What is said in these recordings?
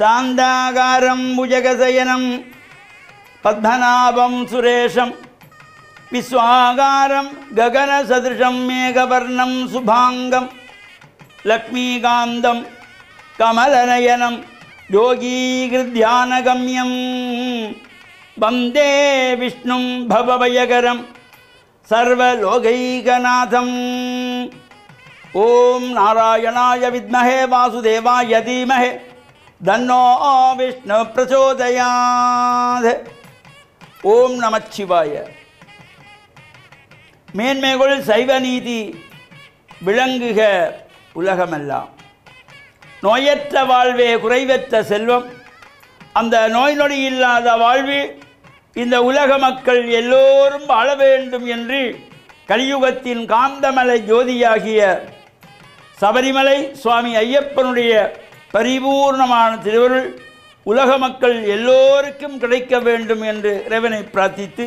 சாந்தாகாரம் புஜகசயனம் பத்மநாபம் சுரேஷம் விஸ்வாகாரம் ககனசதிருஷம் மேகவர்ணம் சுபாங்கம் லக்ஷ்மீகாந்தம் கமலநயனம் யோகீகிருத்தியானகம்யம் வந்தே விஷ்ணும் பவபயகரம் சர்வலோகைகநாதம் ஓம் நாராயணாய வித்மஹே வாசுதேவாய தீமஹே தன்னோ விஷ்ணு பிரச்சோதயாத் ஓம் நமச்சிவாய மேன்மைகள் சைவ நீதி விளங்குக உலகமெல்லாம் நோயற்ற வாழ்வே குறைவற்ற செல்வம் அந்த நோய் நொடி இல்லாத வாழ்வில் இந்த உலக மக்கள் எல்லோரும் வாழ வேண்டும் என்று கலியுகத்தின் காந்தமலை ஜோதியாகிய சபரிமலை சுவாமி ஐயப்பனுடைய பரிபூர்ணமான திருவருள் உலக மக்கள் எல்லோருக்கும் கிடைக்க வேண்டும் என்று இறைவனை பிரார்த்தித்து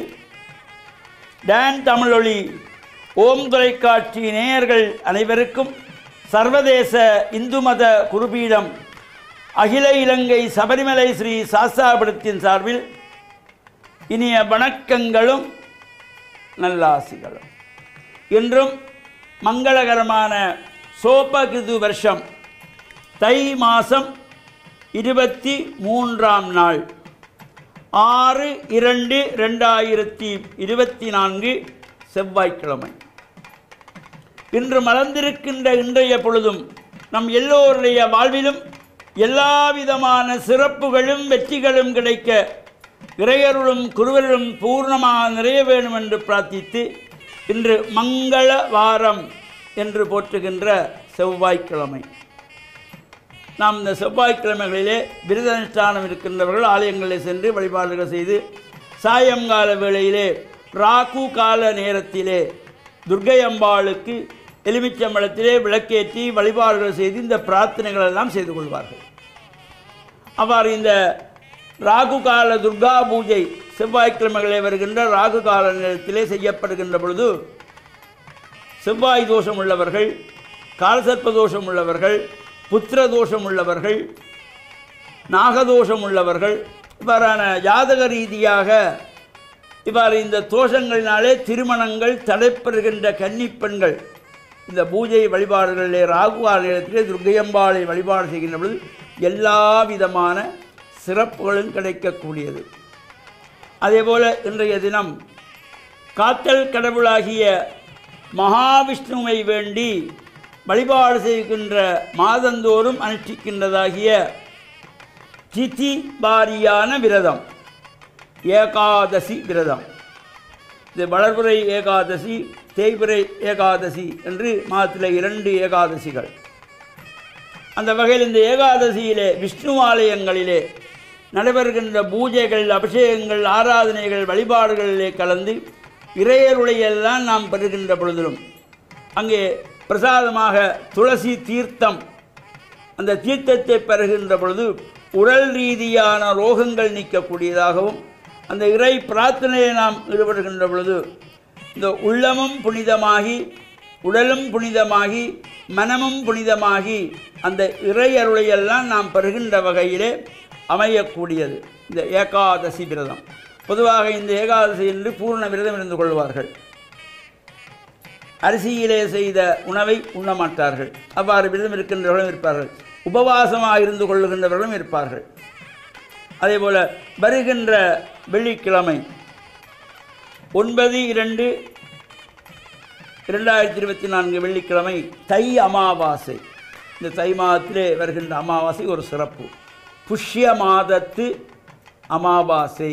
டான் தமிழொலி ஓம் தொலைக்காட்சி நேயர்கள் அனைவருக்கும் சர்வதேச இந்து மத குருபீடம் அகில இலங்கை சபரிமலை ஸ்ரீ சாஸ்தாபுரத்தின் சார்பில் இனிய வணக்கங்களும் நல்லாசிகளும் இன்றும் மங்களகரமான சோபகிருது வருஷம் தை மாதம் இருபத்தி மூன்றாம் நாள் ஆறு இரண்டு ரெண்டாயிரத்தி இருபத்தி நான்கு செவ்வாய்க்கிழமை இன்று மலர்ந்திருக்கின்ற இன்றைய பொழுதும் நம் எல்லோருடைய வாழ்விலும் எல்லா விதமான சிறப்புகளும் வெற்றிகளும் கிடைக்க இறையருளும் குருவருளும் பூர்ணமாக நிறைய வேண்டும் என்று பிரார்த்தித்து இன்று மங்கள வாரம் என்று போற்றுகின்ற செவ்வாய்க்கிழமை நாம் இந்த செவ்வாய்க்கிழமைகளிலே விரத அனுஷ்டானம் இருக்கின்றவர்கள் ஆலயங்களில் சென்று வழிபாடுகள் செய்து சாயங்கால வேளையிலே ராகு கால நேரத்திலே துர்க்கை அம்பாளுக்கு எலுமிச்சம்பழத்திலே விளக்கேற்றி வழிபாடுகள் செய்து இந்த பிரார்த்தனைகள் எல்லாம் செய்து கொள்வார்கள் அவ்வாறு இந்த ராகு கால துர்கா பூஜை செவ்வாய்க்கிழமைகளே வருகின்ற ராகு கால நேரத்திலே செய்யப்படுகின்ற பொழுது செவ்வாய் தோஷம் உள்ளவர்கள் காலசர்ப்ப தோஷம் உள்ளவர்கள் புத்திர தோஷம் உள்ளவர்கள் நாகதோஷம் உள்ளவர்கள் இவ்வாறான ஜாதக ரீதியாக இவ்வாறு இந்த தோஷங்களினாலே திருமணங்கள் தடைப்பெறுகின்ற கன்னிப் பெண்கள் இந்த பூஜை வழிபாடுகளிலே ராகுகால நேரத்திலே துர்க்கையம்பாளை வழிபாடு செய்கின்ற பொழுது எல்லா விதமான சிறப்புகளும் கிடைக்கக்கூடியது அதேபோல இன்றைய தினம் காத்தல் கடவுளாகிய மகாவிஷ்ணுவை வேண்டி வழிபாடு செய்கின்ற மாதந்தோறும் அனுஷ்டிக்கின்றதாகிய திதி வாரியான விரதம் ஏகாதசி விரதம் இது வளர்புரை ஏகாதசி தேய்பிறை ஏகாதசி என்று மாதத்தில் இரண்டு ஏகாதசிகள் அந்த வகையில் இந்த ஏகாதசியிலே விஷ்ணு ஆலயங்களிலே நடைபெறுகின்ற பூஜைகள் அபிஷேகங்கள் ஆராதனைகள் வழிபாடுகளிலே கலந்து இறையருளையெல்லாம் நாம் பெறுகின்ற பொழுதிலும் அங்கே பிரசாதமாக துளசி தீர்த்தம் அந்த தீர்த்தத்தை பெறுகின்ற பொழுது உடல் ரீதியான ரோகங்கள் நீக்கக்கூடியதாகவும் அந்த இறை பிரார்த்தனையை நாம் ஈடுபடுகின்ற பொழுது இந்த உள்ளமும் புனிதமாகி உடலும் புனிதமாகி மனமும் புனிதமாகி அந்த இறை அருளையெல்லாம் நாம் பெறுகின்ற வகையிலே அமையக்கூடியது இந்த ஏகாதசி விரதம் பொதுவாக இந்த ஏகாதசி என்று பூர்ண விரதம் இருந்து கொள்வார்கள் அரிசியிலே செய்த உணவை உண்ண மாட்டார்கள் அவ்வாறு விரதம் இருக்கின்றவர்களும் இருப்பார்கள் உபவாசமாக இருந்து கொள்ளுகின்றவர்களும் இருப்பார்கள் அதேபோல வருகின்ற வெள்ளிக்கிழமை ஒன்பது இரண்டு இரண்டாயிரத்தி இருபத்தி நான்கு வெள்ளிக்கிழமை தை அமாவாசை இந்த தை மாதத்திலே வருகின்ற அமாவாசை ஒரு சிறப்பு புஷ்ய மாதத்து அமாவாசை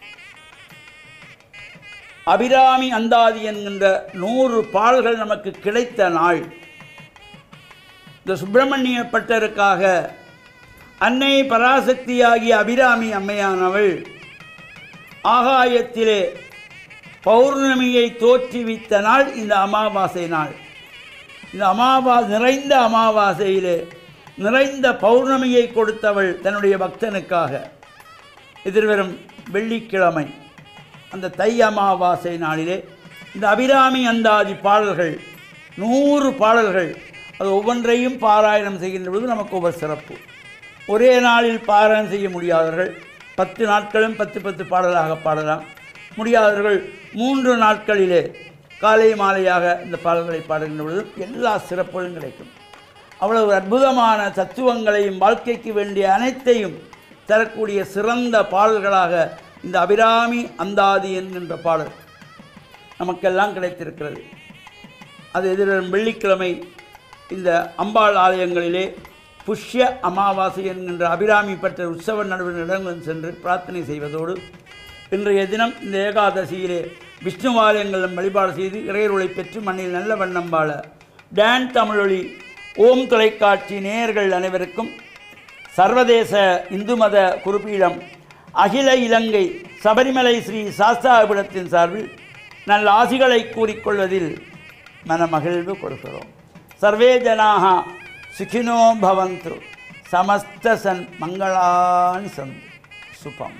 அபிராமி அந்தாதி என்கின்ற நூறு பால்கள் நமக்கு கிடைத்த நாள் இந்த சுப்பிரமணிய பட்டருக்காக அன்னை பராசக்தியாகிய அபிராமி அம்மையானவள் ஆகாயத்திலே பௌர்ணமியை தோற்றுவித்த நாள் இந்த அமாவாசை நாள் இந்த அமாவா நிறைந்த அமாவாசையிலே நிறைந்த பௌர்ணமியை கொடுத்தவள் தன்னுடைய பக்தனுக்காக எதிர்வரும் வெள்ளிக்கிழமை அந்த தை அமாவாசை நாளிலே இந்த அபிராமி அந்தாதி பாடல்கள் நூறு பாடல்கள் அது ஒவ்வொன்றையும் பாராயணம் செய்கின்ற பொழுது நமக்கு ஒவ்வொரு சிறப்பு ஒரே நாளில் பாராயணம் செய்ய முடியாதவர்கள் பத்து நாட்களும் பத்து பத்து பாடலாக பாடலாம் முடியாதவர்கள் மூன்று நாட்களிலே காலை மாலையாக இந்த பாடல்களை பாடுகின்ற பொழுது எல்லா சிறப்புகளும் கிடைக்கும் அவ்வளவு அற்புதமான தத்துவங்களையும் வாழ்க்கைக்கு வேண்டிய அனைத்தையும் தரக்கூடிய சிறந்த பாடல்களாக இந்த அபிராமி அந்தாதி என்கின்ற பாடல் நமக்கெல்லாம் கிடைத்திருக்கிறது அது எதிர்வரும் வெள்ளிக்கிழமை இந்த அம்பாள் ஆலயங்களிலே புஷ்ய அமாவாசை என்கின்ற அபிராமி பெற்ற உற்சவ நடுவர்களிடம் சென்று பிரார்த்தனை செய்வதோடு இன்றைய தினம் இந்த ஏகாதசியிலே விஷ்ணு ஆலயங்களிலும் வழிபாடு செய்து இறையருளை பெற்று மண்ணில் நல்ல வண்ணம் வாழ டான் தமிழொலி ஓம் தொலைக்காட்சி நேயர்கள் அனைவருக்கும் சர்வதேச இந்து மத குறிப்பீடம் அகில இலங்கை சபரிமலை ஸ்ரீ சாஸ்தாபிடத்தின் சார்பில் நல்ல ஆசிகளை கூறிக்கொள்வதில் மனமகிழ்வு கொள்கிறோம் சர்வே ஜனாக சுகினோ பவந்து சமஸ்த சன் மங்களானி சன் சுபம்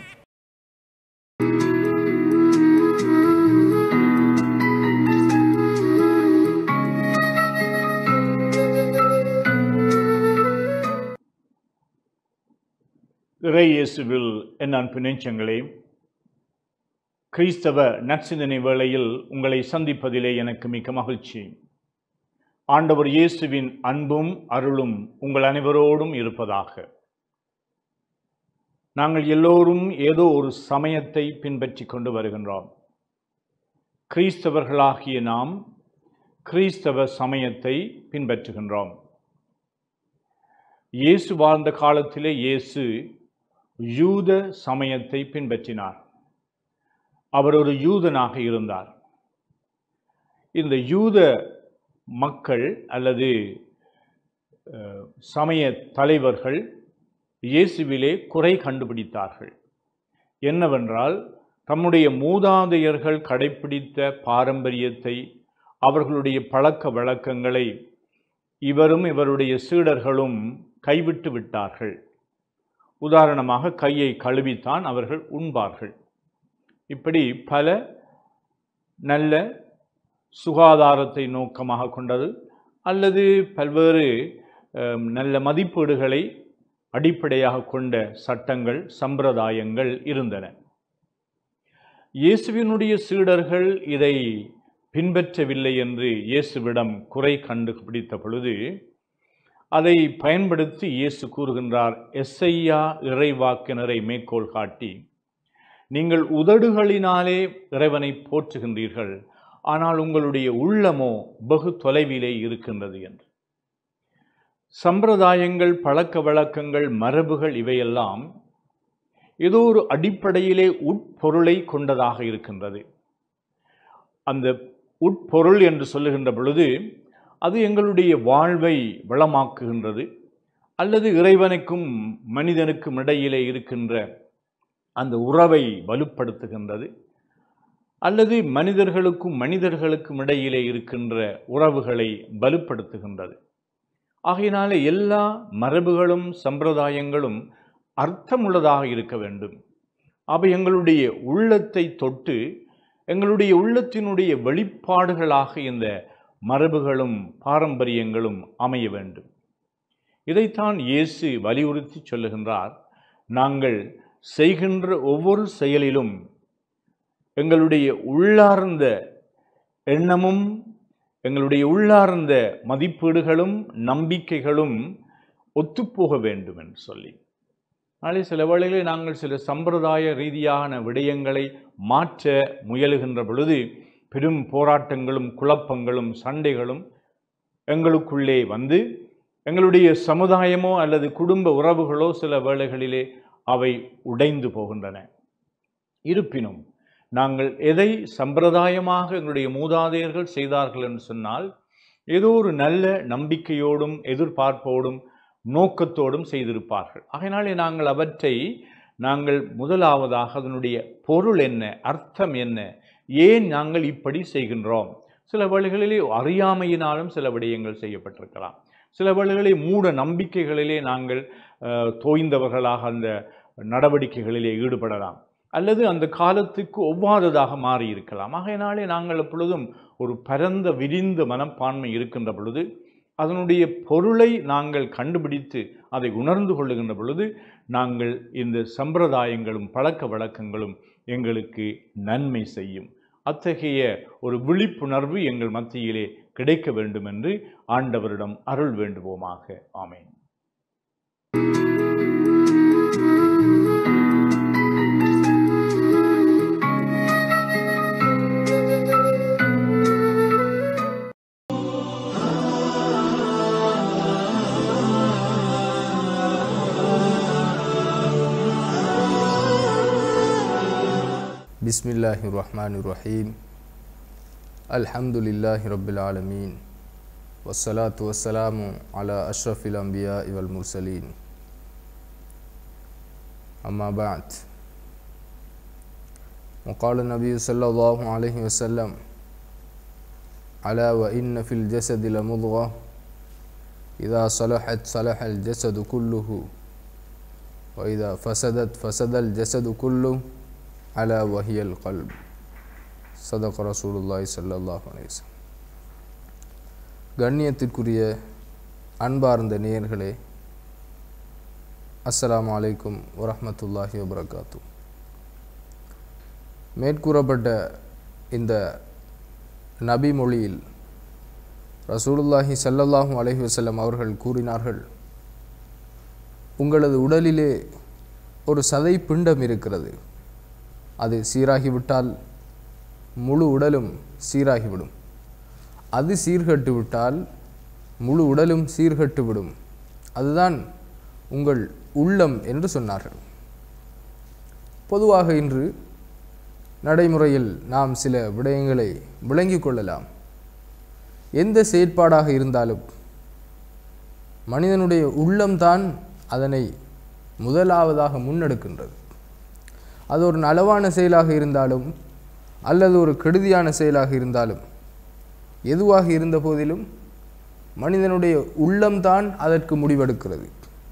இறை இயேசுவில் என் அன்பு நெஞ்சங்களே கிறிஸ்தவ நற்சிந்தனை வேளையில் உங்களை சந்திப்பதிலே எனக்கு மிக்க மகிழ்ச்சி ஆண்டவர் இயேசுவின் அன்பும் அருளும் உங்கள் அனைவரோடும் இருப்பதாக நாங்கள் எல்லோரும் ஏதோ ஒரு சமயத்தை பின்பற்றி கொண்டு வருகின்றோம் கிறிஸ்தவர்களாகிய நாம் கிறிஸ்தவ சமயத்தை பின்பற்றுகின்றோம் இயேசு வாழ்ந்த காலத்திலே இயேசு யூத சமயத்தை பின்பற்றினார் அவர் ஒரு யூதனாக இருந்தார் இந்த யூத மக்கள் அல்லது அஹ், சமய தலைவர்கள் இயேசுவிலே குறை கண்டுபிடித்தார்கள் என்னவென்றால் தம்முடைய மூதாதையர்கள் கடைப்பிடித்த பாரம்பரியத்தை அவர்களுடைய பழக்க வழக்கங்களை இவரும் இவருடைய சீடர்களும் கைவிட்டு விட்டார்கள் உதாரணமாக கையை கழுவித்தான் அவர்கள் உண்பார்கள் இப்படி பல நல்ல சுகாதாரத்தை நோக்கமாக கொண்டது அல்லது பல்வேறு அஹ், நல்ல மதிப்பீடுகளை அடிப்படையாக கொண்ட சட்டங்கள் சம்பிரதாயங்கள் இருந்தன இயேசுவினுடைய சீடர்கள் இதை பின்பற்றவில்லை என்று இயேசுவிடம் குறை கண்டுபிடித்த பொழுது அதை பயன்படுத்தி இயேசு கூறுகின்றார் எஸ்ஐயா இறைவாக்கினரை மேற்கோள் காட்டி நீங்கள் உதடுகளினாலே இறைவனை போற்றுகின்றீர்கள் ஆனால் உங்களுடைய உள்ளமோ வெகு தொலைவிலே இருக்கின்றது என்று சம்பிரதாயங்கள் பழக்க வழக்கங்கள் மரபுகள் இவையெல்லாம் ஏதோ ஒரு அடிப்படையிலே உட்பொருளை கொண்டதாக இருக்கின்றது அந்த உட்பொருள் என்று சொல்லுகின்ற பொழுது அது எங்களுடைய வாழ்வை வளமாக்குகின்றது அல்லது இறைவனுக்கும் மனிதனுக்கும் இடையிலே இருக்கின்ற அந்த உறவை வலுப்படுத்துகின்றது அல்லது மனிதர்களுக்கும் மனிதர்களுக்கும் இடையிலே இருக்கின்ற உறவுகளை வலுப்படுத்துகின்றது ஆகையினாலே எல்லா மரபுகளும் சம்பிரதாயங்களும் அர்த்தமுள்ளதாக இருக்க வேண்டும் அவை எங்களுடைய உள்ளத்தை தொட்டு எங்களுடைய உள்ளத்தினுடைய வெளிப்பாடுகளாக இந்த மரபுகளும் பாரம்பரியங்களும் அமைய வேண்டும் இதைத்தான் இயேசு வலியுறுத்தி சொல்லுகின்றார் நாங்கள் செய்கின்ற ஒவ்வொரு செயலிலும் எங்களுடைய உள்ளார்ந்த எண்ணமும் எங்களுடைய உள்ளார்ந்த மதிப்பீடுகளும் நம்பிக்கைகளும் ஒத்துப்போக வேண்டும் என்று சொல்லி நாளை சில வேளைகளில் நாங்கள் சில சம்பிரதாய ரீதியான விடயங்களை மாற்ற முயலுகின்ற பொழுது பெரும் போராட்டங்களும் குழப்பங்களும் சண்டைகளும் எங்களுக்குள்ளே வந்து எங்களுடைய சமுதாயமோ அல்லது குடும்ப உறவுகளோ சில வேளைகளிலே அவை உடைந்து போகின்றன இருப்பினும் நாங்கள் எதை சம்பிரதாயமாக எங்களுடைய மூதாதையர்கள் செய்தார்கள் என்று சொன்னால் ஏதோ ஒரு நல்ல நம்பிக்கையோடும் எதிர்பார்ப்போடும் நோக்கத்தோடும் செய்திருப்பார்கள் ஆகையினாலே நாங்கள் அவற்றை நாங்கள் முதலாவதாக அதனுடைய பொருள் என்ன அர்த்தம் என்ன ஏன் நாங்கள் இப்படி செய்கின்றோம் சில வேளைகளிலே அறியாமையினாலும் சில விடயங்கள் செய்யப்பட்டிருக்கலாம் சில வேளைகளிலே மூட நம்பிக்கைகளிலே நாங்கள் அஹ், தோய்ந்தவர்களாக அந்த நடவடிக்கைகளிலே ஈடுபடலாம் அல்லது அந்த காலத்துக்கு ஒவ்வாததாக மாறி இருக்கலாம் ஆகையினாலே நாங்கள் எப்பொழுதும் ஒரு பரந்த விரிந்த மனப்பான்மை இருக்கின்ற பொழுது அதனுடைய பொருளை நாங்கள் கண்டுபிடித்து அதை உணர்ந்து கொள்ளுகின்ற பொழுது நாங்கள் இந்த சம்பிரதாயங்களும் பழக்க வழக்கங்களும் எங்களுக்கு நன்மை செய்யும் அத்தகைய ஒரு விழிப்புணர்வு எங்கள் மத்தியிலே கிடைக்க வேண்டும் என்று ஆண்டவரிடம் அருள் வேண்டுவோமாக ஆமென் بسم الله الرحمن الرحيم الحمد لله رب العالمين والصلاة والسلام على أشرف الأنبياء والمرسلين أما بعد وقال النبي صلى الله عليه وسلم ألا وإن في الجسد لمضغة إذا صلحت صلح الجسد كله وإذا فسدت فسد الجسد كله அலா வஹியல் கல்ப் சதக ரசூலுல்லாய் சல்லல்லாஹு அலைஹி வஸல்லம் கண்ணியத்திற்குரிய அன்பார்ந்த நேயர்களே அஸ்ஸலாமு அலைக்கும் வரஹ்மத்துல்லாஹி வபரகாத்து மேற்கூறப்பட்ட இந்த நபி மொழியில் ரசூலுல்லாஹி ஸல்லல்லாஹு அலைஹி வஸல்லம் அவர்கள் கூறினார்கள் உங்களது உடலிலே ஒரு சதை பிண்டம் இருக்கிறது அது சீராகிவிட்டால் முழு உடலும் சீராகிவிடும் அது சீர்கட்டு விட்டால் முழு உடலும் சீர்கட்டு விடும் அதுதான் உங்கள் உள்ளம் என்று சொன்னார்கள் பொதுவாக இன்று நடைமுறையில் நாம் சில விடயங்களை விளங்கிக் கொள்ளலாம் எந்த செயற்பாடாக இருந்தாலும் மனிதனுடைய உள்ளம்தான் அதனை முதலாவதாக முன்னெடுக்கின்றது அது ஒரு நலவான செயலாக இருந்தாலும் அல்லது ஒரு கெடுதியான செயலாக இருந்தாலும் எதுவாக இருந்த போதிலும் மனிதனுடைய உள்ளம்தான் அதற்கு முடிவெடுக்கிறது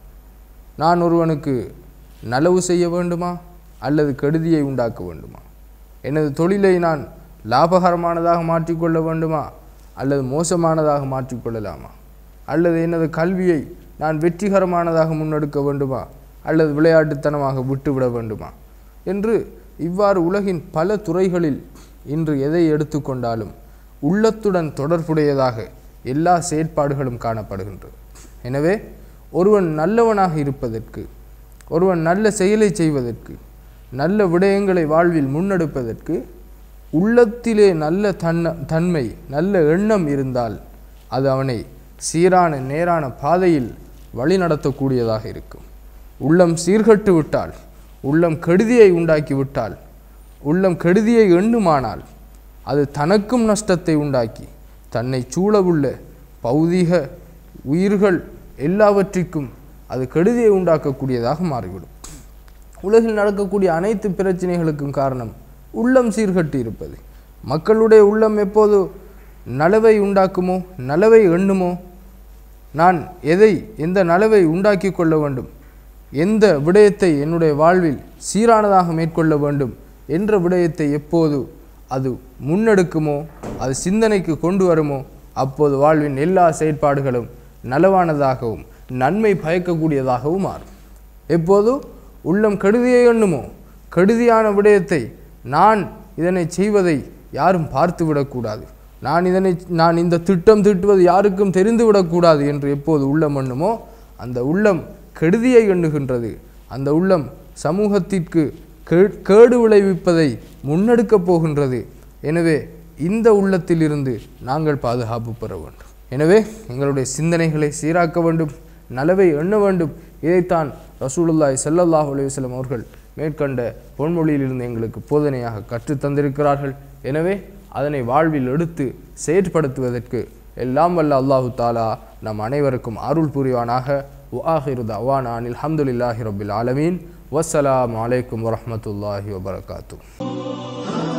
நான் ஒருவனுக்கு நலவு செய்ய வேண்டுமா அல்லது கெடுதியை உண்டாக்க வேண்டுமா எனது தொழிலை நான் லாபகரமானதாக மாற்றிக்கொள்ள வேண்டுமா அல்லது மோசமானதாக மாற்றிக்கொள்ளலாமா அல்லது எனது கல்வியை நான் வெற்றிகரமானதாக முன்னெடுக்க வேண்டுமா அல்லது விளையாட்டுத்தனமாக விட்டுவிட வேண்டுமா என்று இவ்வாறு உலகின் பல துறைகளில் இன்று எதை எடுத்துக்கொண்டாலும் உள்ளத்துடன் தொடர்புடையதாக எல்லா செயற்பாடுகளும் காணப்படுகின்றது எனவே ஒருவன் நல்லவனாக இருப்பதற்கு ஒருவன் நல்ல செயலை செய்வதற்கு நல்ல விடயங்களை வாழ்வில் முன்னெடுப்பதற்கு உள்ளத்திலே நல்ல தன்ன தன்மை நல்ல எண்ணம் இருந்தால் அது அவனை சீரான நேரான பாதையில் வழிநடத்தக்கூடியதாக இருக்கும் உள்ளம் சீர்கட்டு விட்டால் உள்ளம் கெடுதியை உண்டாக்கி விட்டால் உள்ளம் கெடுதியை எண்ணுமானால் அது தனக்கும் நஷ்டத்தை உண்டாக்கி தன்னை சூழவுள்ள பௌதீக உயிர்கள் எல்லாவற்றிற்கும் அது கெடுதியை உண்டாக்கக்கூடியதாக மாறிவிடும் உலகில் நடக்கக்கூடிய அனைத்து பிரச்சனைகளுக்கும் காரணம் உள்ளம் சீர்கட்டி இருப்பது மக்களுடைய உள்ளம் எப்போது நலவை உண்டாக்குமோ நலவை எண்ணுமோ நான் எதை எந்த நலவை உண்டாக்கி கொள்ள வேண்டும் எந்த விடயத்தை என்னுடைய வாழ்வில் சீரானதாக மேற்கொள்ள வேண்டும் என்ற விடயத்தை எப்போது அது முன்னெடுக்குமோ அது சிந்தனைக்கு கொண்டு வருமோ அப்போது வாழ்வின் எல்லா செயற்பாடுகளும் நலவானதாகவும் நன்மை பயக்கக்கூடியதாகவும் மாறும் எப்போது உள்ளம் கெடுதியை எண்ணுமோ கெடுதியான விடயத்தை நான் இதனை செய்வதை யாரும் பார்த்து விடக்கூடாது நான் இதனை நான் இந்த திட்டம் தீட்டுவது யாருக்கும் தெரிந்து விடக்கூடாது என்று எப்போது உள்ளம் எண்ணுமோ அந்த உள்ளம் கெடுதியை எண்ணுகின்றது அந்த உள்ளம் சமூகத்திற்கு கே- கேடு விளைவிப்பதை முன்னெடுக்கப் போகின்றது எனவே இந்த உள்ளத்திலிருந்து நாங்கள் பாதுகாப்பு பெற வேண்டும் எனவே எங்களுடைய சிந்தனைகளை சீராக்க வேண்டும் நலவை எண்ண வேண்டும் இதைத்தான் ரசூலுல்லாஹி ஸல்லல்லாஹு அலைஹி வஸல்லம் அவர்கள் மேற்கண்ட பொன்மொழியிலிருந்து எங்களுக்கு போதனையாக கற்றுத் தந்திருக்கிறார்கள் எனவே அதனை வாழ்வில் எடுத்து செயற்படுத்துவதற்கு எல்லாம் வல்ல அல்லாஹு தாலா நம் அனைவருக்கும் அருள் புரிவானாக وآخر دعوانا أن الحمد لله رب العالمين والسلام عليكم ورحمة الله وبركاته